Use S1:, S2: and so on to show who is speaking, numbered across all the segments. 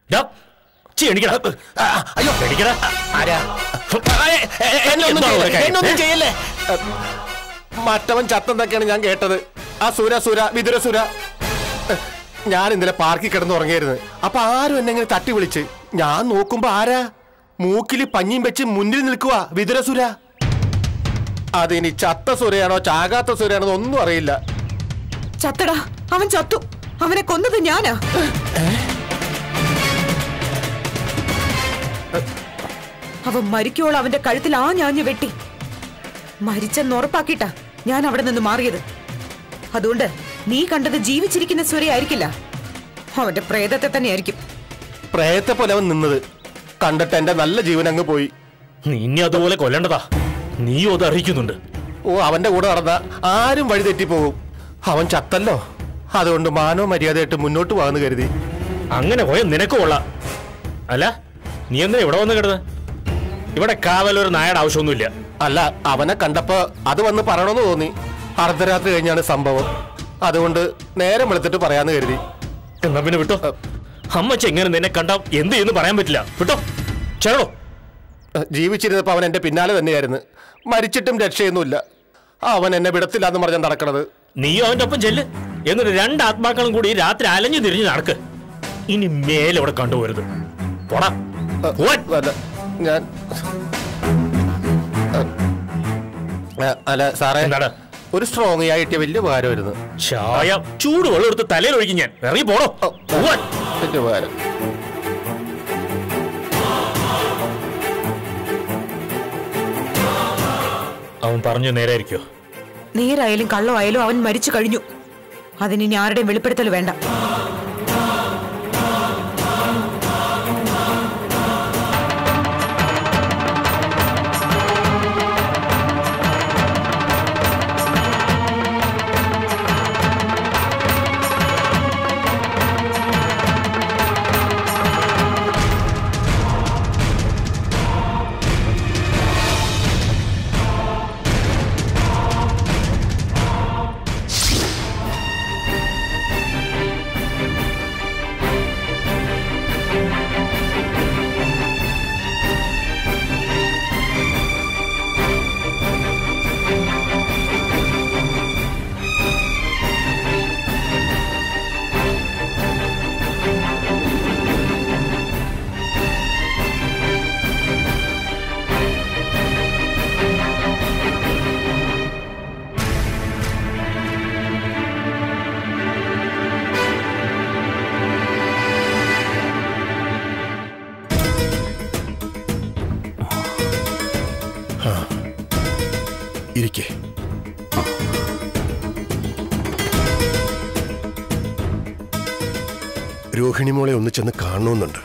S1: ഡാ, ചീ എണിക്കടാ.
S2: അയ്യോ
S1: എണിക്കടാ.
S2: ആരാ എന്നെ ഒന്നും
S1: എന്താ
S2: ചെയ്യല്ലേ
S1: ഒരു കാര്യം?
S2: എന്നെ ഒന്നും
S1: ഏ?
S2: ചെയ്യല്ലേ മറ്റവൻ ചത്തെന്നൊക്കെയാണ് ഞാൻ കേട്ടത് ആ സുര സുര വിതുര സുര ഞാൻ ഇന്നലെ പാർക്കിൽ കിടന്ന് ഉറങ്ങിയായിരുന്നു അപ്പൊ ആരും എന്നെ ഇങ്ങനെ തട്ടി വിളിച്ച് ഞാൻ നോക്കുമ്പോ ആരാ മൂക്കില് പഞ്ഞിയും വെച്ച് മുന്നിൽ നിൽക്കുക വിതുരസുര അതിനി ചത്ത സുരയാണോ ചാകാത്ത സുരയാണോ ഒന്നും അറിയില്ല
S3: ചത്തടാ അവൻ ചത്തു അവനെ കൊന്നത് ഞാനാ അവൻ മരിക്കോളം അവന്റെ കഴുത്തിൽ ആ ഞാഞ്ഞു വെട്ടി മരിച്ചെന്ന് ഉറപ്പാക്കിട്ടാ ഞാൻ അവിടെ നിന്ന് മാറിയത് അതുകൊണ്ട് നീ കണ്ടത് ജീവിച്ചിരിക്കുന്ന സ്വരയായിരിക്കില്ല അവന്റെ പ്രേതത്തെ തന്നെയായിരിക്കും
S2: പ്രേയത്തെ പോലെ അവൻ നിന്നത് കണ്ടിട്ട് എന്റെ നല്ല ജീവൻ അങ്ങ് പോയി
S1: നിന്നെ അതുപോലെ കൊല്ലണ്ടതാ നീയും അത് അറിയിക്കുന്നുണ്ട്
S2: ഓ അവന്റെ കൂടെ നടന്ന ആരും വഴി തെറ്റിപ്പോകും അവൻ ചത്തല്ലോ അതുകൊണ്ട് മാനോ മര്യാദയായിട്ട് മുന്നോട്ട് പോകാന്ന് കരുതി
S1: അങ്ങനെ പോയ നിനക്ക് കൊള്ളാം അല്ല നീ എന്തിനാ ഇവിടെ വന്ന് കിടന്ന് ഇവിടെ കാവലൊരു നായയുടെ ആവശ്യമൊന്നുമില്ല
S2: അല്ല അവനെ കണ്ടപ്പോ അത് വന്ന് പറയണമെന്ന് തോന്നി അർദ്ധരാത്രി കഴിഞ്ഞാണ് സംഭവം അതുകൊണ്ട് നേരം വെളുത്തിട്ട് പറയാന്ന് കരുതി
S1: എന്നാ പിന്നെ വിട്ടോ അമ്മച്ച എങ്ങനെ നിന്നെ കണ്ട എന്ത് ചെയ്യുന്നു പറയാൻ പറ്റില്ല വിട്ടോ ചേട്ടോ
S2: ഏഹ്, ജീവിച്ചിരുന്നപ്പോ അവൻ എന്റെ പിന്നാലെ തന്നെയായിരുന്നു മരിച്ചിട്ടും രക്ഷയൊന്നുമില്ല അവൻ എന്നെ വിടത്തില്ല എന്ന് പറഞ്ഞാൽ നടക്കണത്
S1: നീയോ അവന്റെ ഒപ്പം ചെല്ല് എന്നിട്ട് രണ്ട് ആത്മാക്കളും കൂടി രാത്രി അലഞ്ഞു തിരിഞ്ഞ് നടക്ക് ഇനി മേലെ ഇവിടെ കണ്ടുപോരുത് പോടാ പോവാൻ.
S2: അല്ല ഞാൻ ഏഹ്, അല്ല സാറേ
S1: എന്താടാ?
S2: ഒരു സ്ട്രോങ് ആയി കിട്ടിയ വലിയ ഉപകാരമായിരുന്നു
S1: ചായ ചൂട് വെള്ളം എടുത്ത് തലയിൽ ഒഴിക്കും ഞാൻ ഇറങ്ങി പോടോ പോവാൻ.
S2: വലിയ ഉപകാരം
S1: അവൻ പറഞ്ഞു നേരായിരിക്കോ
S3: നേരായാലും കള്ളമായാലും അവൻ മരിച്ചു കഴിഞ്ഞു അതിനി ആരുടെയും വെളിപ്പെടുത്തൽ വേണ്ട
S4: ഇരിക്കേ രോഹിണി മോളെ ഒന്ന് ചെന്ന് കാണണമെന്നുണ്ട്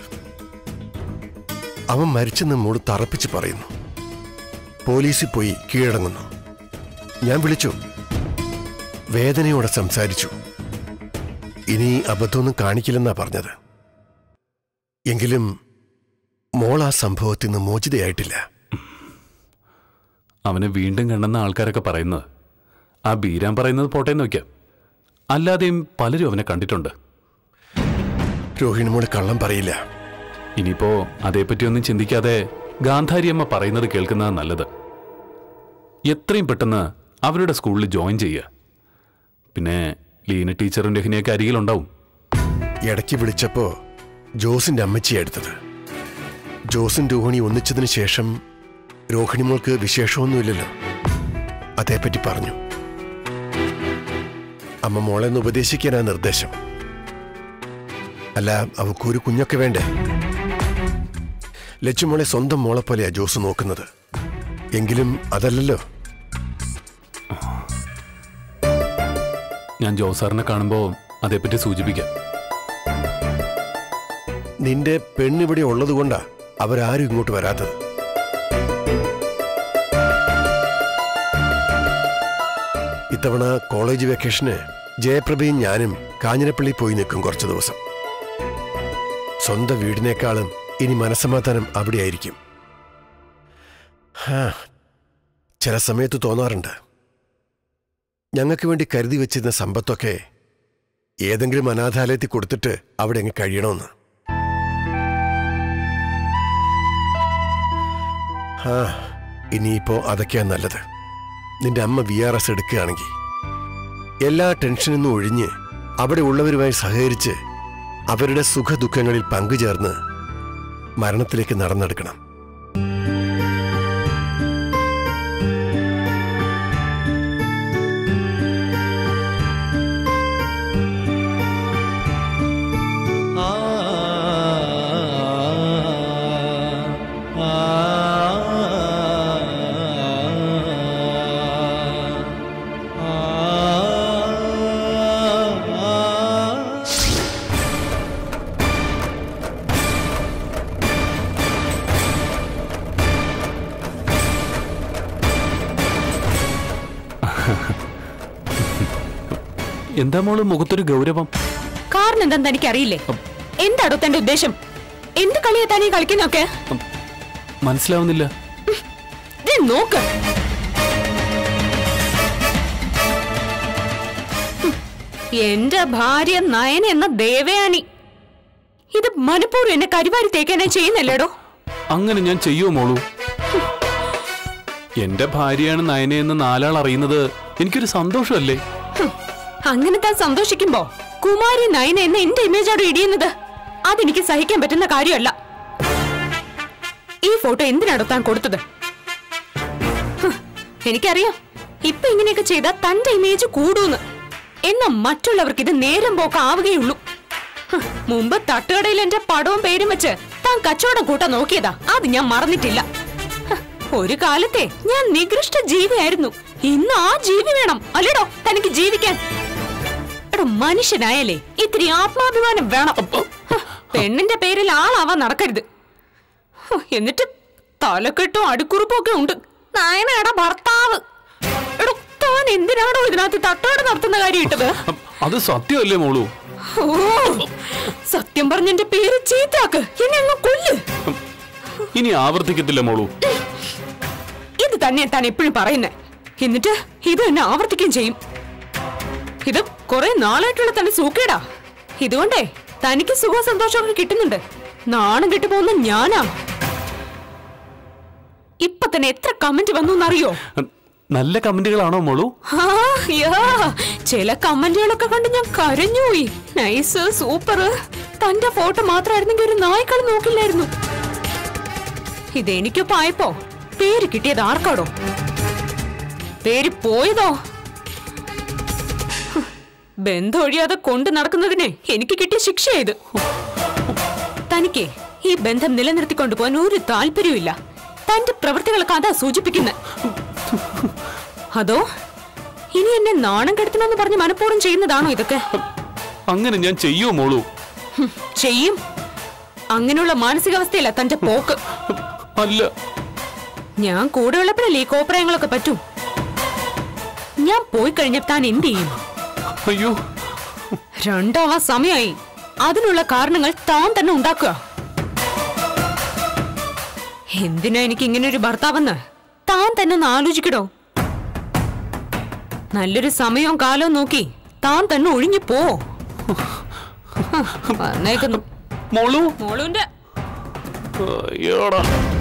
S4: അവൻ മരിച്ചെന്ന് മോള് തറപ്പിച്ച് പറയുന്നു പോലീസിൽ പോയി കീഴടങ്ങുന്നു ഞാൻ വിളിച്ചു വേദനയോടെ സംസാരിച്ചു ഇനി അബദ്ധമൊന്നും കാണിക്കില്ലെന്നാ പറഞ്ഞത് എങ്കിലും മോൾ ആ സംഭവത്തിൽ നിന്ന് മോചിതയായിട്ടില്ല
S5: അവനെ വീണ്ടും കണ്ടെന്ന ആൾക്കാരൊക്കെ പറയുന്നത് ആ ബീരാൻ പറയുന്നത് പോട്ടെ നോക്കാം അല്ലാതെയും പലരും അവനെ കണ്ടിട്ടുണ്ട്
S4: രോഹിണി മോള് കള്ളം പറയില്ല
S5: ഇനിയിപ്പോ അതേപ്പറ്റിയൊന്നും ചിന്തിക്കാതെ ഗാന്ധാരിയമ്മ പറയുന്നത് കേൾക്കുന്നത് നല്ലത് എത്രയും പെട്ടെന്ന് അവരുടെ സ്കൂളിൽ ജോയിൻ ചെയ്യുക പിന്നെ ലീന ടീച്ചറും രഹിനിയൊക്കെ അരികിലുണ്ടാവും
S4: ഇടയ്ക്ക് വിളിച്ചപ്പോ ജോസിന്റെ അമ്മച്ചിയാ എടുത്തത് ജോസും രോഹിണി ഒന്നിച്ചതിന് ശേഷം രോഹിണി മോൾക്ക് വിശേഷമൊന്നുമില്ലല്ലോ അതേപ്പറ്റി പറഞ്ഞു അമ്മ മോളെ ഒന്ന് ഉപദേശിക്കാനാ നിർദ്ദേശം അല്ല അവക്കൊരു കുഞ്ഞൊക്കെ വേണ്ടേ ലച്ചുമോളെ സ്വന്തം മോളെ പോലെയാ ജോസ് നോക്കുന്നത് എങ്കിലും അതല്ലല്ലോ
S5: ഞാൻ ജോസാറിനെ കാണുമ്പോൾ അതേപ്പറ്റി സൂചിപ്പിക്കാം
S4: നിന്റെ പെണ്ണിവിടെ ഉള്ളതുകൊണ്ടാ അവരാരും ഇങ്ങോട്ട് വരാത്തത് ഇത്തവണ കോളേജ് വെക്കേഷന് ജയപ്രഭയും ഞാനും കാഞ്ഞിരപ്പള്ളി പോയി നിൽക്കും കുറച്ചു ദിവസം സ്വന്തം വീടിനേക്കാളും ഇനി മനസ്സമാധാനം അവിടെയായിരിക്കും ഹാ, ചില സമയത്ത് തോന്നാറുണ്ട് ഞങ്ങൾക്ക് വേണ്ടി കരുതി വെച്ചിരുന്ന സമ്പത്തൊക്കെ ഏതെങ്കിലും അനാഥാലയത്തിൽ കൊടുത്തിട്ട് അവിടെ അങ്ങ് കഴിയണമെന്ന് ആ ഇനിയിപ്പോ അതൊക്കെയാ നല്ലത് നിന്റെ അമ്മ വി ആർ എസ് എടുക്കുകയാണെങ്കിൽ എല്ലാ ടെൻഷനിൽ നിന്നും ഒഴിഞ്ഞ് അവിടെ ഉള്ളവരുമായി സഹകരിച്ച് അവരുടെ സുഖദുഃഖങ്ങളിൽ പങ്കുചേർന്ന് മരണത്തിലേക്ക് നടന്നെടുക്കണം
S5: എന്താ മോള് മുഖത്തൊരു ഗൗരവം
S3: കാരണം എന്താന്ന് തനിക്ക് അറിയില്ലേ എന്താടോ തന്റെ ഉദ്ദേശം എന്ത് കളിയാ താനീ കളിക്കുന്നൊക്കെ
S5: മനസ്സിലാവുന്നില്ല
S3: ദേ നോക്ക് ഹും, എന്റെ ഭാര്യ നയന എന്ന ദേവയാനി ഇത് മനഃപൂർവ്വം എന്നെ കരിവാരി തേക്കാനായി ചെയ്യുന്നല്ലേടോ
S5: അങ്ങനെ ഞാൻ ചെയ്യുമോ മോളു എന്റെ ഭാര്യയാണ് നയനയെന്ന് നാലാൾ അറിയുന്നത് എനിക്കൊരു സന്തോഷമല്ലേ
S3: ഹും, അങ്ങനെ താൻ സന്തോഷിക്കുമ്പോ കുമാരി നയന എന്ന എന്റെ ഇമേജാണ് ഇടിയുന്നത് അതെനിക്ക് സഹിക്കാൻ പറ്റുന്ന കാര്യമല്ല ഈ ഫോട്ടോ എന്തിനാണോ താൻ കൊടുത്തത് ഹും, എനിക്കറിയാം ഇപ്പൊ ഇങ്ങനെയൊക്കെ ചെയ്താൽ തന്റെ ഇമേജ് കൂടൂന്ന് എന്നാ മറ്റുള്ളവർക്ക് ഇത് നേരം പോക്ക് ആവുകയുള്ളൂ ഹും, മുമ്പ് തട്ടുകടയിൽ എന്റെ പടവും പേരും വെച്ച് താൻ കച്ചവടം കൂട്ടാൻ നോക്കിയതാ അത് ഞാൻ മറന്നിട്ടില്ല ഹ്, ഒരു കാലത്തെ ഞാൻ നികൃഷ്ട ജീവിയായിരുന്നു ഇന്ന് ആ ജീവി വേണം അല്ലേടോ തനിക്ക് ജീവിക്കാൻ എടോ മനുഷ്യനായാലേ ഇത്തിരി ആത്മാഭിമാനം വേണം ഹ്, പെണ്ണിന്റെ പേരിൽ ആളാവാൻ നടക്കരുത് ഹ്, എന്നിട്ട് തലക്കെട്ടും അടുക്കുറുപ്പും ഒക്കെ ഉണ്ട് നായനയുടെ ഭർത്താവ് എടോ താൻ എന്തിനാണോ ഇതിനകത്ത് തട്ടുകട നടത്തുന്ന കാര്യം ഇട്ടത്
S5: അ- അത് സത്യമല്ലേ മോളു
S3: ഓ സത്യം പറഞ്ഞ എന്റെ പേര് ചീത്താക്ക് എന്നെ അങ്ങ് കൊല്ല്
S5: ഇനി ആവർത്തിക്കത്തില്ല മോളു
S3: ഇത് തന്നെ താൻ എപ്പോഴും പറയുന്നേ എന്നിട്ട് ഇത് എന്നെ ആവർത്തിക്കുകയും ചെയ്യും ഇത് കുറെ നാളായിട്ടുള്ള തന്റെ സൂക്കേടാ ഇതുകൊണ്ടേ തനിക്ക് സുഖ സന്തോഷമൊക്കെ കിട്ടുന്നുണ്ട് നാണം കിട്ടു പോകുന്ന ഞാനാ ഇപ്പൊ തന്നെ എത്ര കമന്റ് വന്നു എന്നറിയോ
S5: നല്ല കമന്റുകളാണോ മോളു
S3: ആ, യാ, ചില കമന്റുകളൊക്കെ കണ്ട് ഞാൻ കരഞ്ഞുപോയി നൈസ് സൂപ്പർ തന്റെ ഫോട്ടോ മാത്രമായിരുന്നെങ്കിൽ ഒരു നായ്ക്കൾ നോക്കില്ലായിരുന്നു ഇതെനിക്കൊപ്പം ആയപ്പോ പേര് കിട്ടിയത് ആർക്കാടോ പേര് പോയതോ ഹ്, ബന്ധം ഒഴിയാതെ കൊണ്ടു നടക്കുന്നതിന് എനിക്ക് കിട്ടിയ ശിക്ഷ ഇത് തനിക്ക് ഈ ബന്ധം നിലനിർത്തിക്കൊണ്ടു പോകാൻ ഒരു താല്പര്യമില്ല തന്റെ പ്രവൃത്തികളൊക്കെ അതാ സൂചിപ്പിക്കുന്നത് അതോ ഇനി എന്നെ നാണം കെടുത്തണമെന്ന് പറഞ്ഞ് മനഃപൂർവ്വം ചെയ്യുന്നതാണോ ഇതൊക്കെ
S5: അങ്ങനെ ഞാൻ ചെയ്യുമോ മോളു
S3: ഹും, ചെയ്യും അങ്ങനെയുള്ള മാനസികാവസ്ഥയല്ല തന്റെ പോക്ക്
S5: അല്ല
S3: ഞാൻ കൂടെ ഉള്ളപ്പോഴല്ലേ ഈ കോപ്രായങ്ങളൊക്കെ പറ്റൂ ഞാൻ പോയി കഴിഞ്ഞ താൻ എന്ത് ചെയ്യും
S5: അയ്യോ
S3: രണ്ടാവാ സമയമായി അതിനുള്ള കാരണങ്ങൾ താൻ തന്നെ ഉണ്ടാക്കുക എന്തിനാ എനിക്ക് ഇങ്ങനെ ഒരു ഭർത്താവെന്ന് താൻ തന്നെ ഒന്ന് ആലോചിക്കടോ നല്ലൊരു സമയവും കാലവും നോക്കി താൻ തന്നെ ഒഴിഞ്ഞു പോ ഹ, വന്നേക്കുന്നു
S5: മോളു
S3: മോളുന്റെ
S5: അയ്യോടാ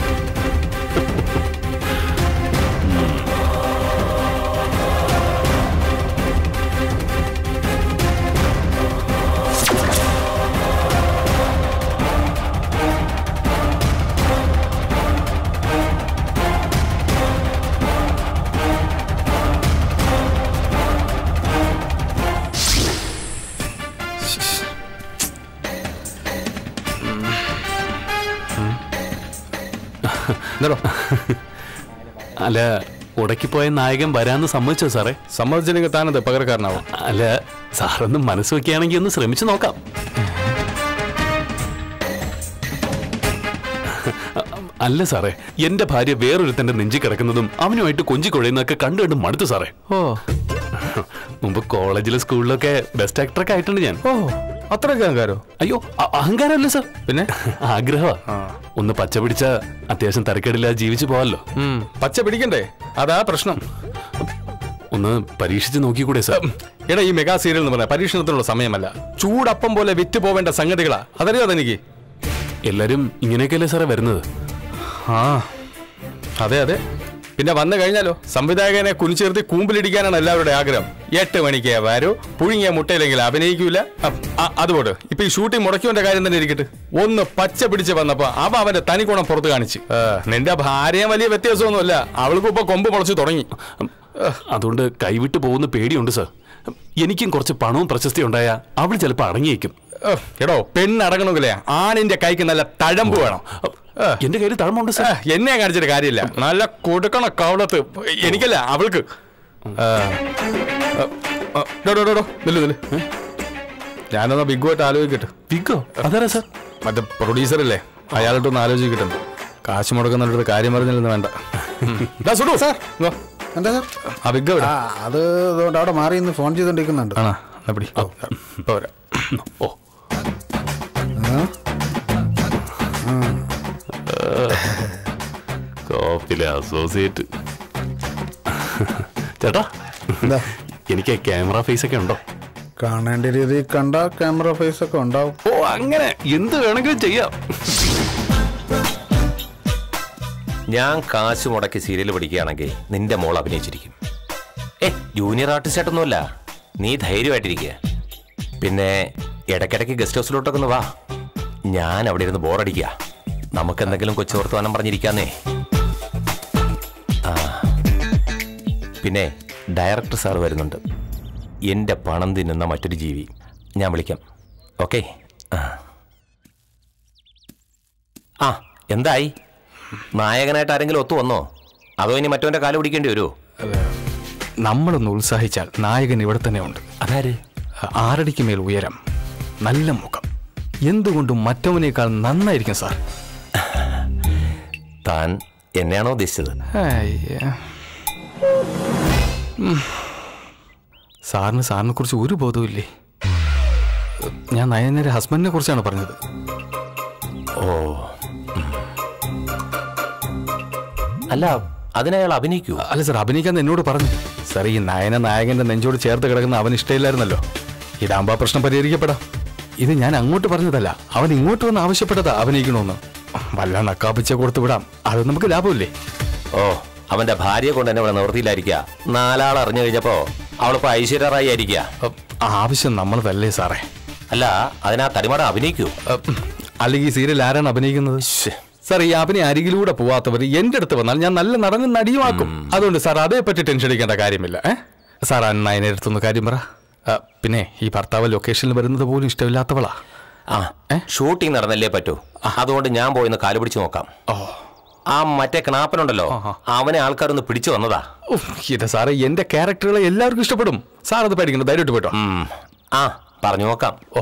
S2: എന്താടോ
S5: അല്ല ഉടക്കി പോയ നായകൻ വരാന്ന് സമ്മതിച്ചോ സാറേ
S2: സമ്മതിച്ചില്ലെങ്കിൽ താനത് പകരക്കാരനാവും
S5: അല്ല സാറൊന്ന് മനസ്സ് വെക്കുകയാണെങ്കിൽ ഒന്ന് ശ്രമിച്ചു നോക്കാം അല്ല സാറേ എന്റെ ഭാര്യ വേറൊരുത്തന്റെ നെഞ്ചി കിടക്കുന്നതും അവനുമായിട്ട് കൊഞ്ചി കുഴയുന്നതൊക്കെ കണ്ടു കണ്ട് മടുത്തു സാറേ
S2: ഓ
S5: മുമ്പ് കോളേജിലും സ്കൂളിലൊക്കെ ബെസ്റ്റ് ആക്ടറൊക്കെ ആയിട്ടുണ്ട് ഞാൻ
S2: ഓ അത്രയൊക്കെ അഹങ്കാരോ
S5: അയ്യോ അ- അഹങ്കാരമല്ല സാർ
S2: പിന്നെ
S5: ആഗ്രഹമാ ഒന്ന് പച്ച പിടിച്ച അത്യാവശ്യം തരക്കേടില്ലാതെ ജീവിച്ചു പോവാലോ
S2: ഉം, പച്ച പിടിക്കണ്ടേ അതാ പ്രശ്നം
S5: ഒന്ന് പരീക്ഷിച്ച് നോക്കിക്കൂടെ സാർ
S2: എടാ ഈ മെഗാ സീരിയൽ എന്ന് പറഞ്ഞാൽ പരീക്ഷണത്തിനുള്ള സമയമല്ല ചൂടപ്പം പോലെ വിറ്റ് പോവേണ്ട സംഗതികളാ അതറിയോ അതെനിക്ക്
S5: എല്ലാരും ഇങ്ങനെയൊക്കെയല്ലേ സാറേ വരുന്നത്
S2: ആ
S6: അതെ അതെ പിന്നെ വന്നു കഴിഞ്ഞാലോ സംവിധായകനെ കുനിച്ചിർത്തി കൂമ്പിലിടിക്കാനാണ് എല്ലാവരുടെ ആഗ്രഹം എട്ട് മണിക്ക് വരൂ പുഴുങ്ങിയ മുട്ടയിലെങ്കിൽ അഭിനയിക്കൂല അ- അ- അതുകൊണ്ട് ഇപ്പൊ ഈ ഷൂട്ടിംഗ് മുടക്കിയവന്റെ കാര്യം തന്നെ ഇരിക്കട്ടെ ഒന്ന് പച്ച പിടിച്ച് വന്നപ്പോ അവ അവന്റെ തനിക്കുണം പുറത്ത് കാണിച്ച് ആ, നിന്റെ ഭാര്യയും വലിയ വ്യത്യാസമൊന്നുമല്ല അവൾക്കും ഇപ്പൊ കൊമ്പ് മുളച്ചു തുടങ്ങി
S5: അതുകൊണ്ട് കൈവിട്ട് പോകുന്ന പേടിയുണ്ട് സർ എനിക്കും കുറച്ച് പണവും പ്രശസ്തി ഉണ്ടായ അവൾ ചിലപ്പോൾ അടങ്ങിയേക്കും
S6: ഓ, എടോ പെണ്ണടങ്ങണമെങ്കിലേ ആണിന്റെ കൈക്ക് നല്ല തഴമ്പ് വേണം ആ,
S5: എന്റെ കയ്യിൽ തഴമുണ്ട്
S6: ആ,
S5: സർ
S6: എന്നെ കാണിച്ചിട്ട് കാര്യമില്ല നല്ല കൊടുക്കണ കവളത്ത് എനിക്കല്ല അവൾക്ക് ആ, ആ, ആ, ഡോ, ഡോ, ഡോ, ഡോ, നില്ല്, നില്ല്. ഏ? ഞാനൊന്ന് ബിഗുമായിട്ട് ആലോചിക്കട്ടെ
S5: വിഗോ അതാരാ സർ
S6: മറ്റേ പ്രൊഡ്യൂസർ അല്ലേ അയാളോട്ടൊന്ന് ആലോചിക്കട്ടെ കാശ് മുടക്കുന്നിടത്ത് കാര്യം പറഞ്ഞില്ലെന്ന് വേണ്ട ഉം. ദാ, സുഡു. ഇങ്ങോ.
S7: എന്താ സാർ
S6: ആ ബിഗ് എവിടെ?
S7: ആ അത് അതുകൊണ്ട് അവിടെ മാറി ഇന്ന് ഫോൺ ചെയ്തോണ്ടിരിക്കുന്നുണ്ട്
S6: ആണോ എന്നാ പിടി. ഇപ്പൊ വരാം.
S5: ഓ കോപ്പിലെ അസോസിയേറ്റ് ചേട്ടാ
S7: എന്താ
S5: എനിക്ക് ക്യാമറ ഫേസ് ഒക്കെ ഉണ്ടോ
S7: കാണേണ്ട രീതിയിൽ കണ്ട ക്യാമറ ഫേസ് ഒക്കെ ഉണ്ടാവും
S5: ഓ അങ്ങനെ എന്ത് വേണമെങ്കിലും ചെയ്യാം
S2: ഞാൻ കാശ് മുടക്കി സീരിയൽ പഠിക്കുകയാണെങ്കിൽ നിന്റെ മോൾ അഭിനയിച്ചിരിക്കും ഏ ജൂനിയർ ആർട്ടിസ്റ്റ് ആയിട്ടൊന്നുമല്ല നീ ധൈര്യമായിട്ടിരിക്കുക പിന്നെ ഇടയ്ക്കിടയ്ക്ക് ഗസ്റ്റ് ഹൗസിലോട്ടൊക്കെ ഒന്ന് വാ ഞാൻ അവിടെ ഇരുന്ന് ബോറടിക്കുക നമുക്ക് എന്തെങ്കിലും കൊച്ചു വർത്തമാനം പറഞ്ഞിരിക്കാന്നേ ആ പിന്നെ ഡയറക്ടർ സാർ വരുന്നുണ്ട് എൻ്റെ പണം തിന്നുന്ന മറ്റൊരു ജീവി ഞാൻ വിളിക്കാം ഓക്കെ ആ ആ എന്തായി നായകനായിട്ട് ആരെങ്കിലും ഒത്തു വന്നോ അതോ ഇനി മറ്റവന്റെ കാല് പിടിക്കേണ്ടി വരുമോ
S6: നമ്മളൊന്ന് ഉത്സാഹിച്ചാൽ നായകൻ ഇവിടെ തന്നെ ഉണ്ട്
S2: അതാര്
S6: ആറടിക്ക് മേൽ ഉയരം നല്ല മുഖം എന്തുകൊണ്ടും മറ്റവനേക്കാൾ നന്നായിരിക്കും സാർ
S2: താൻ എന്നെയാണോ ഉദ്ദേശിച്ചത്
S6: അയ്യ. ഉം. സാറിന് സാറിനെ കുറിച്ച് ഒരു ബോധവും ഞാൻ നയനയുടെ ഹസ്ബൻഡിനെ കുറിച്ചാണ് പറഞ്ഞത്
S2: ഓ ഉം. അല്ല അതിനയാൾ അഭിനയിക്കൂ
S6: അല്ല സാർ അഭിനയിക്കാൻ എന്നോട് പറഞ്ഞു സാർ ഈ നയന നായകന്റെ നെഞ്ചോട് ചേർത്ത് കിടക്കുന്ന അവൻ ഇഷ്ടമില്ലായിരുന്നല്ലോ ഇതാകുമ്പോ ആ പ്രശ്നം പരിഹരിക്കപ്പെടാം ഇത് ഞാൻ അങ്ങോട്ട് പറഞ്ഞതല്ല അവൻ ഇങ്ങോട്ട് വന്ന് ആവശ്യപ്പെട്ടതാ അഭിനയിക്കണമെന്ന് വല്ല നക്കാപ്പിച്ച കൊടുത്തു വിടാം അത് നമുക്ക് ലാഭമില്ലേ
S2: ഓ അവന്റെ ഭാര്യയെ കൊണ്ട് എന്നെ ഇവിടെ നിവൃത്തിയില്ലായിരിക്കുക നാലാൾ അറിഞ്ഞു കഴിഞ്ഞപ്പോ അവളിപ്പോ ഐശ്വര്യറായി ആയിരിക്കുക
S6: അപ്പ് ആവശ്യം നമ്മളതല്ലേ സാറേ
S2: അല്ല അതിനാ തടിമട അഭിനയിക്കൂ
S6: അപ്പ് അല്ലെങ്കിൽ ഈ സീരിയൽ ആരാണ് അഭിനയിക്കുന്നത് സാർ ഈ അഭിനയ അരികിലൂടെ പോവാത്തവർ എന്റെ അടുത്ത് വന്നാൽ ഞാൻ നല്ല നടനും നടിയുമാക്കും അതുകൊണ്ട് സാർ അതേപ്പറ്റി ടെൻഷൻ അടിക്കേണ്ട കാര്യമില്ല ഏ സാർ അന്നതിനെ അടുത്തൊന്ന് കാര്യം പറ ആ, പിന്നെ ഈ ഭർത്താവ് ലൊക്കേഷനിൽ വരുന്നത് പോലും ഇഷ്ടമില്ലാത്തവളാ
S2: ആ ഷൂട്ടിംഗ് നടന്നല്ലേ പറ്റൂ അതുകൊണ്ട് ഞാൻ പോയിന്ന് കാല് പിടിച്ചു നോക്കാം
S6: ഓ
S2: ആ മറ്റേ കണാപ്പനുണ്ടല്ലോ അവനെ ആൾക്കാരൊന്ന് പിടിച്ചു വന്നതാ
S6: ഉഫ്, ഇത് സാറേ എന്റെ ക്യാരക്ടറുകളെ എല്ലാവർക്കും ഇഷ്ടപ്പെടും സാർ അത് പേടിക്കണം ധൈര്യമായിട്ട് പോയിട്ടോ
S2: ഉം. ആ പറഞ്ഞു നോക്കാം
S6: ഓ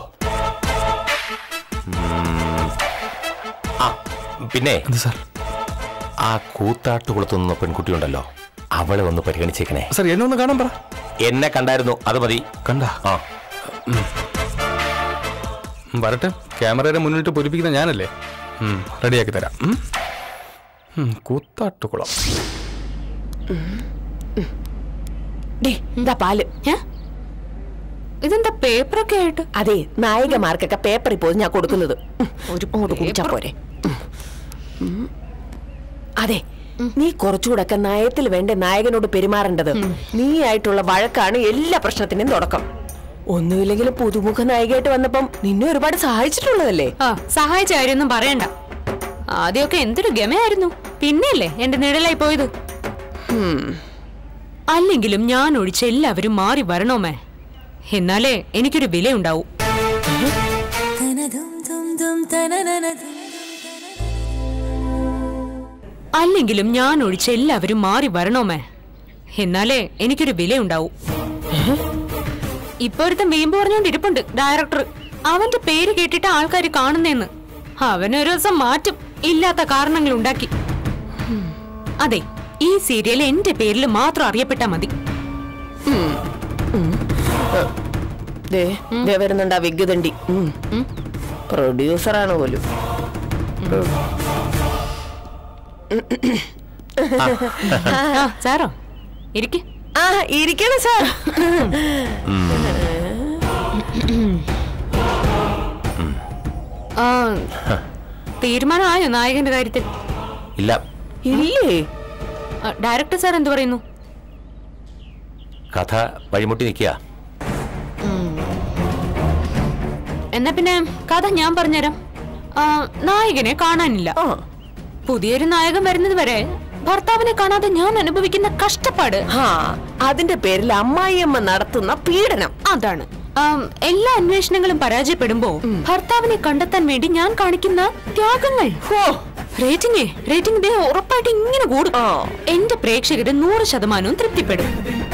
S2: ആ പിന്നെ
S6: എന്ത് സാർ
S2: ആ കൂത്താട്ട് കൊളുത്തുന്ന പെൺകുട്ടിയുണ്ടല്ലോ അവളെ ഒന്ന് പരിഗണിച്ചേക്കണേ
S6: സാർ എന്നെ ഒന്ന് കാണാൻ പറ
S2: എന്നെ കണ്ടായിരുന്നു അത് മതി
S6: കണ്ട
S2: ആ
S6: വരട്ടെ ക്യാമറയുടെ മുന്നിട്ട് പൊരിപ്പിക്കുന്ന ഞാനല്ലേ ഉം, റെഡിയാക്കി തരാം ഉം. ഉം, കൂത്താട്ടുകുളം
S8: ഡേ എന്താ പാല്
S3: ഏ? ഇതെന്താ പേപ്പറൊക്കെ ആയിട്ട്
S8: അതെ നായികമാർക്കൊക്കെ പേപ്പറിൽ പോയി ഞാൻ കൊടുക്കുന്നത് ഉം, ഒരു അങ്ങോട്ട് കുടിച്ചാ പോരെ ഉം. ഉം. അതെ നീ കുറച്ചുകൂടൊക്കെ നയത്തിൽ വേണ്ട നായകനോട് പെരുമാറേണ്ടത് നീ ആയിട്ടുള്ള വഴക്കാണ് എല്ലാ പ്രശ്നത്തിന്റെയും തുടക്കം ഒന്നുമില്ലെങ്കിലും പുതുമുഖ നായികയായിട്ട് വന്നപ്പം നിന്നെ ഒരുപാട് സഹായിച്ചിട്ടുള്ളതല്ലേ
S9: ആ സഹായിച്ച കാര്യമൊന്നും പറയണ്ട ആദ്യമൊക്കെ എന്തൊരു ഗമയായിരുന്നു പിന്നെയല്ലേ എന്റെ നിഴലായി പോയത് അല്ലെങ്കിലും ഞാൻ ഒഴിച്ച് എല്ലാവരും മാറി വരണോമേ എന്നാലേ എനിക്കൊരു വിലയുണ്ടാവൂ അല്ലെങ്കിലും ഞാൻ ഒഴിച്ച് എല്ലാവരും മാറി വരണോമേ എന്നാലേ എനിക്കൊരു വിലയുണ്ടാവൂ ഇപ്പൊ ഒരുത്തൻ വീമ്പ് പറഞ്ഞോണ്ടിരിപ്പുണ്ട് ഡയറക്ടർ അവന്റെ പേര് കേട്ടിട്ട് ആൾക്കാർ കാണുന്നേന്ന് അവനൊരു ദിവസം മാറ്റും ഇല്ലാത്ത കാരണങ്ങൾ ഉണ്ടാക്കി ഉം. അതെ ഈ സീരിയൽ എന്റെ പേരിൽ മാത്രം അറിയപ്പെട്ടാ മതി
S8: ദേ ദേ വരുന്നുണ്ട് ആ വിഗ് തണ്ടി പ്രൊഡ്യൂസറാണ് പോലും
S9: ആ സാറോ ഇരിക്ക്
S8: ആ ഇരിക്കണം സാർ
S9: ആ തീരുമാനമായോ നായകന്റെ കാര്യത്തിൽ
S2: ഇല്ല
S8: ഇല്ലേ
S9: ആ, ഡയറക്ടർ സാർ എന്ത് പറയുന്നു
S10: കഥ വഴിമുട്ടി നിൽക്കുക
S9: എന്നാ പിന്നെ കഥ ഞാൻ പറഞ്ഞുതരാം ആ, നായകനെ കാണാനില്ല പുതിയൊരു നായകൻ വരുന്നത് വരെ ഭർത്താവിനെ കാണാതെ ഞാൻ അനുഭവിക്കുന്ന കഷ്ടപ്പാട്
S8: ആ അതിന്റെ പേരിൽ അമ്മായിയമ്മ നടത്തുന്ന പീഡനം
S9: അതാണ് ആം, എല്ലാ അന്വേഷണങ്ങളും പരാജയപ്പെടുമ്പോ ഭർത്താവിനെ കണ്ടെത്താൻ വേണ്ടി ഞാൻ കാണിക്കുന്ന ത്യാഗങ്ങൾ റേറ്റിംഗ് റേറ്റിംഗ് ഇതേ ഉറപ്പായിട്ട് ഇങ്ങനെ കൂടും എന്റെ പ്രേക്ഷകര് നൂറ് ശതമാനവും തൃപ്തിപ്പെടും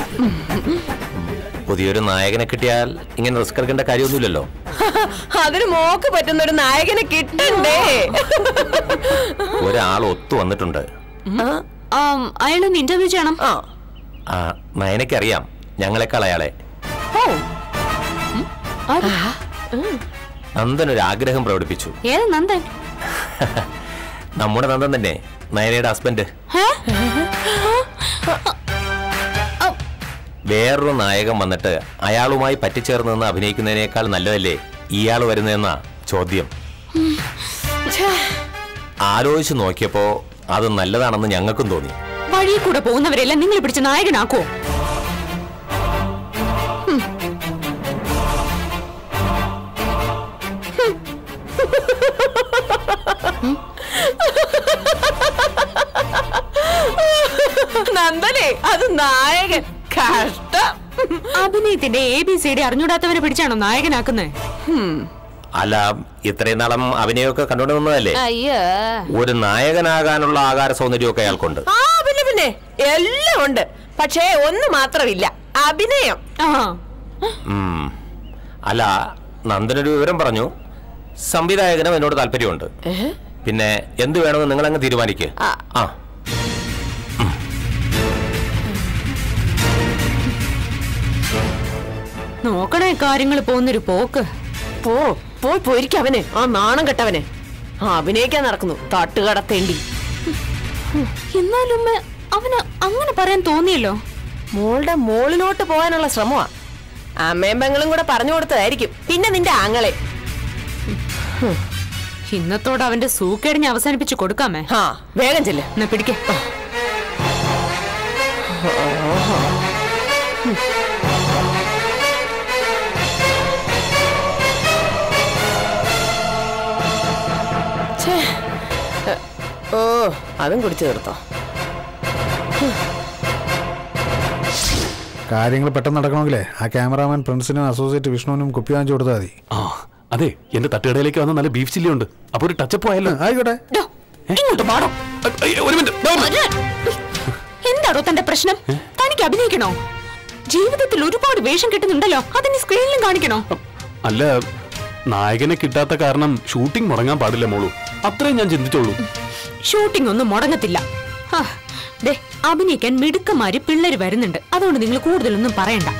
S10: പുതിയൊരു നായകനെ കിട്ടിയാൽ ഇങ്ങനെ റിസ്ക് എടുക്കേണ്ട കാര്യമൊന്നുമില്ലല്ലോ
S8: അതിന് മോക്ക് പറ്റുന്ന ഒരു നായകനെ കിട്ടണ്ടേ
S10: ഒരാൾ ഒത്തു വന്നിട്ടുണ്ട്
S9: ആം, അയാളൊന്ന് ഇന്റർവ്യൂ ചെയ്യണം
S10: ആ നയനയ്ക്കറിയാം ഞങ്ങളെക്കാൾ അയാളെ
S9: ഓ ഉം, ആര്?
S10: നന്ദൻ ഒരു ആഗ്രഹം പ്രകടിപ്പിച്ചു
S9: ഏത് നന്ദൻ
S10: നമ്മുടെ നന്ദൻ തന്നെ നയനയുടെ ഹസ്ബൻഡ്
S9: ഹേ?
S10: വേറൊരു നായകൻ വന്നിട്ട് അയാളുമായി പറ്റിച്ചേർന്ന് നിന്ന് അഭിനയിക്കുന്നതിനേക്കാൾ നല്ലതല്ലേ ഇയാൾ വരുന്നതെന്നാ ചോദ്യം ആലോചിച്ച് നോക്കിയപ്പോ അത് നല്ലതാണെന്ന് ഞങ്ങൾക്കും തോന്നി
S9: വഴി കൂടെ പോകുന്നവരെല്ലാം നിങ്ങൾ പിടിച്ച് നായകനാക്കോ
S8: നന്ദനെ അത് നായകൻ കഷ്ടം
S9: അഭിനയത്തിന്റെ എ ബി സി ഡി അറിഞ്ഞൂടാത്തവരെ പിടിച്ചാണോ നായകനാക്കുന്നത്
S10: അല്ല ഇത്രയും നാളം അഭിനയമൊക്കെ കണ്ടുകൊണ്ട് നിന്നതല്ലേ
S9: അയ്യോ
S10: ഒരു നായകനാകാനുള്ള ആകാര സൗന്ദര്യമൊക്കെ അയാൾക്കുണ്ട്
S8: ആ പിന്നെ പിന്നെ എല്ലാം ഉണ്ട് പക്ഷേ ഒന്ന് മാത്രമില്ല അഭിനയം
S10: ഉം. അല്ല നന്ദനൊരു വിവരം പറഞ്ഞു സംവിധായകനും എന്നോട് താല്പര്യമുണ്ട് പിന്നെ എന്ത് വേണമെന്ന് നിങ്ങൾ അങ്ങ് തീരുമാനിക്ക് ആ
S9: നോക്കണേ കാര്യങ്ങൾ പോകുന്നൊരു പോക്ക്
S8: പോ പോയി പോയിരിക്കവനെ ആ നാണം കെട്ടവനെ ആ അഭിനയിക്കാൻ നടക്കുന്നു തട്ടുകടത്തേണ്ടി
S9: എന്നാലും അവന് അങ്ങനെ പറയാൻ തോന്നിയല്ലോ
S8: മോളുടെ മോളിലോട്ട് പോകാനുള്ള ശ്രമമാ അമ്മയും പെങ്ങളും കൂടെ പറഞ്ഞു കൊടുത്തതായിരിക്കും പിന്നെ നിന്റെ ആങ്ങളെ
S9: ഇന്നത്തോടെ അവന്റെ സൂക്കേടിഞ്ഞ് അവസാനിപ്പിച്ച് കൊടുക്കാമേ
S8: ആ വേഗം ചെല്ല്
S9: എന്നാ പിടിക്കേ
S8: ഛേ. എ, ഓ അതും കുടിച്ചു തീർത്തോ
S7: കാര്യങ്ങൾ പെട്ടെന്ന് നടക്കണമെങ്കിലേ ആ ക്യാമറാമാൻ പ്രിൻസിനും അസോസിയേറ്റ് വിഷ്ണുവിനും കുപ്പി വാങ്ങിച്ചു കൊടുത്താൽ മതി
S5: ആ അതെ എന്റെ തട്ടുകടയിലേക്ക് വന്ന നല്ല ബീഫ് ചില്ലി ഉണ്ട് അപ്പൊ ഒരു ടച്ചപ്പ് ആയല്ലോ
S7: ആയിക്കോട്ടെ
S9: ഇങ്ങോട്ട് പാടോ
S5: ഒരു മിനിറ്റ്
S9: എന്താടോ തന്റെ പ്രശ്നം തനിക്ക് അഭിനയിക്കണോ ജീവിതത്തിൽ ഒരുപാട് വേഷം കിട്ടുന്നുണ്ടല്ലോ അതിന് സ്ക്രീനിലും കാണിക്കണോ
S5: അല്ല നായകനെ കിട്ടാത്ത കാരണം ഷൂട്ടിംഗ് മുടങ്ങാൻ പാടില്ല മോളു അത്രയും ഞാൻ ചിന്തിച്ചോളൂ
S9: ഷൂട്ടിംഗ് ഒന്നും മുടങ്ങത്തില്ല ഹാ, ദേ അഭിനയിക്കാൻ മിടുക്കന്മാര് പിള്ളേര് വരുന്നുണ്ട് അതുകൊണ്ട് നിങ്ങൾ കൂടുതലൊന്നും പറയണ്ട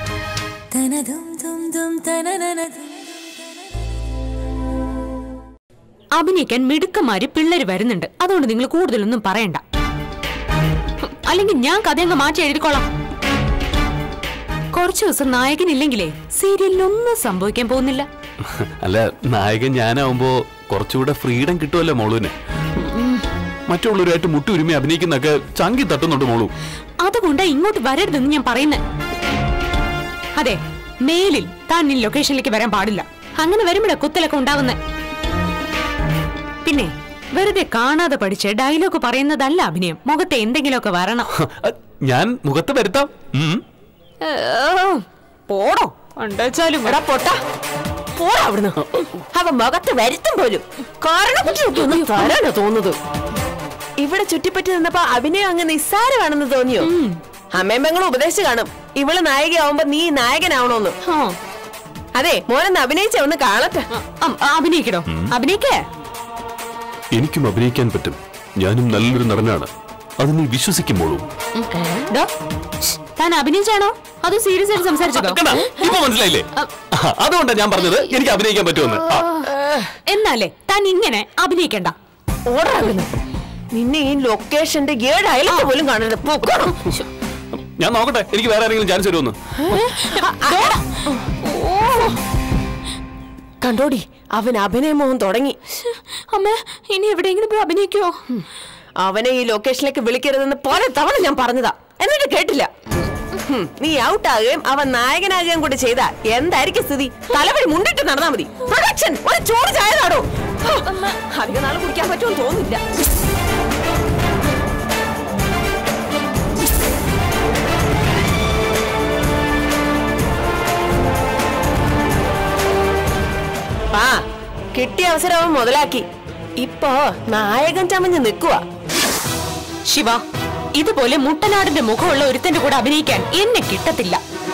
S9: അഭിനയിക്കാൻ മിടുക്കന്മാര് പിള്ളേര് വരുന്നുണ്ട് അതുകൊണ്ട് നിങ്ങൾ കൂടുതലൊന്നും പറയണ്ട ഹും, അല്ലെങ്കിൽ ഞാൻ കഥയങ്ങ് മാറ്റി എഴുതിക്കോളാം കുറച്ചു ദിവസം നായകനില്ലെങ്കിലേ സീരിയലിലൊന്നും സംഭവിക്കാൻ പോകുന്നില്ല
S5: അല്ല നായകൻ ഞാനാവുമ്പോ കുറച്ചുകൂടെ ഫ്രീഡം കിട്ടുമല്ലോ മോളുവിന് മറ്റുള്ളവരുമായിട്ട് മുട്ടുരുമി അഭിനയിക്കുന്നൊക്കെ ചങ്കി തട്ടുന്നുണ്ട് മോളു
S9: അതുകൊണ്ടാ ഇങ്ങോട്ട് വരരുതെന്ന് ഞാൻ പറയുന്നത് അതെ മേലിൽ താൻ ഈ ലൊക്കേഷനിലേക്ക് വരാൻ പാടില്ല അങ്ങനെ വരുമ്പോഴാ കുത്തലൊക്കെ ഉണ്ടാവുന്നത് പിന്നെ വെറുതെ കാണാതെ പഠിച്ച് ഡയലോഗ് പറയുന്നതല്ല അഭിനയം മുഖത്തെ എന്തെങ്കിലുമൊക്കെ വരണം
S5: ഞാൻ മുഖത്ത് വരുത്താം ഉം.
S9: ഏ, പോടോ ഉണ്ടാച്ചാലും
S8: എടാ പൊട്ട പോടാ അവിടുന്ന് അവ മുഖത്ത് വരുത്തും പോലും കാരണം തരാണ് തോന്നുന്നത് ഇവിടെ ചുറ്റിപ്പറ്റി നിന്നപ്പോ അഭിനയം അങ്ങ് നിസ്സാരമാണെന്ന് തോന്നിയോ അമ്മയും പെങ്ങളും ഉപദേശിച്ചു കാണും ഇവള് നായികയാവുമ്പോ നീ നായകനാവണോന്ന് അതെ മോനെന്ന് അഭിനയിച്ച ഒന്ന് കാണട്ടെ
S9: അഭിനയിക്കടോ അഭിനയിക്കേ
S5: എനിക്കും അഭിനയിക്കാൻ പറ്റും ഞാനും നല്ലൊരു നടനാണ് അത് നീ വിശ്വസിക്കുമ്പോളൂ
S9: ഡോ, ശ്ശ്, താൻ അഭിനയിച്ചാണോ അതോ സീരിയസ് ആയിട്ട് സംസാരിച്ചതോ
S5: ഇപ്പൊ മനസ്സിലായില്ലേ അതുകൊണ്ടാണ് ഞാൻ പറഞ്ഞത് എനിക്ക് അഭിനയിക്കാൻ പറ്റുമെന്ന് ആ,
S9: എന്നാലേ താൻ ഇങ്ങനെ അഭിനയിക്കണ്ട
S8: ഓടാ അവിടുന്ന് നിന്നെ ഈ ലൊക്കേഷന്റെ ഏഴ് അയലത്ത് പോലും കാണരുത് പൊക്കണം
S5: ഞാൻ നോക്കട്ടെ എനിക്ക് വേറെ ആരെങ്കിലും ചാൻസ് തരുമെന്ന്
S8: കണ്ടോടി അവൻ അഭിനയമോഹം തുടങ്ങി
S9: അമ്മ ഇനി എവിടെയെങ്കിലും പോയി അഭിനയിക്കുവോ
S8: അവനെ ഈ ലൊക്കേഷനിലേക്ക് വിളിക്കരുതെന്ന് പല തവണ ഞാൻ പറഞ്ഞതാ എന്നിട്ട് കേട്ടില്ല ഹും, നീ ഔട്ടാകുകയും അവൻ നായകനാകുകയും കൂടി ചെയ്താ എന്തായിരിക്കും സ്ഥിതി തലവഴി മുണ്ടിട്ട് നടന്നാ മതി പ്രൊഡക്ഷൻ ഒരു ചോറ് ചായതാടോ അധിക നാളെ കുടിക്കാൻ പറ്റുമെന്ന് തോന്നില്ല ആ കിട്ടിയ അവസരം അവൻ മുതലാക്കി ഇപ്പോ നായകൻ ചമഞ്ഞ് നിൽക്കുക
S9: ശിവ ഇതുപോലെ മുട്ടനാടിന്റെ മുഖമുള്ള ഒരുത്തന്റെ കൂടെ അഭിനയിക്കാൻ എന്നെ കിട്ടത്തില്ല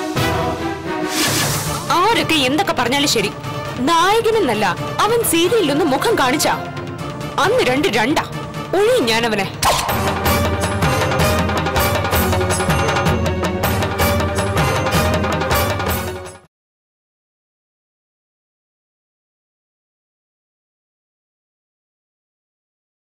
S9: ആരൊക്കെ എന്തൊക്കെ പറഞ്ഞാലും ശരി നായകനെന്നല്ല അവൻ സീരിയലിലൊന്ന് മുഖം കാണിച്ച അന്ന് രണ്ട് രണ്ടാ ഒഴി ഞാൻ അവനെ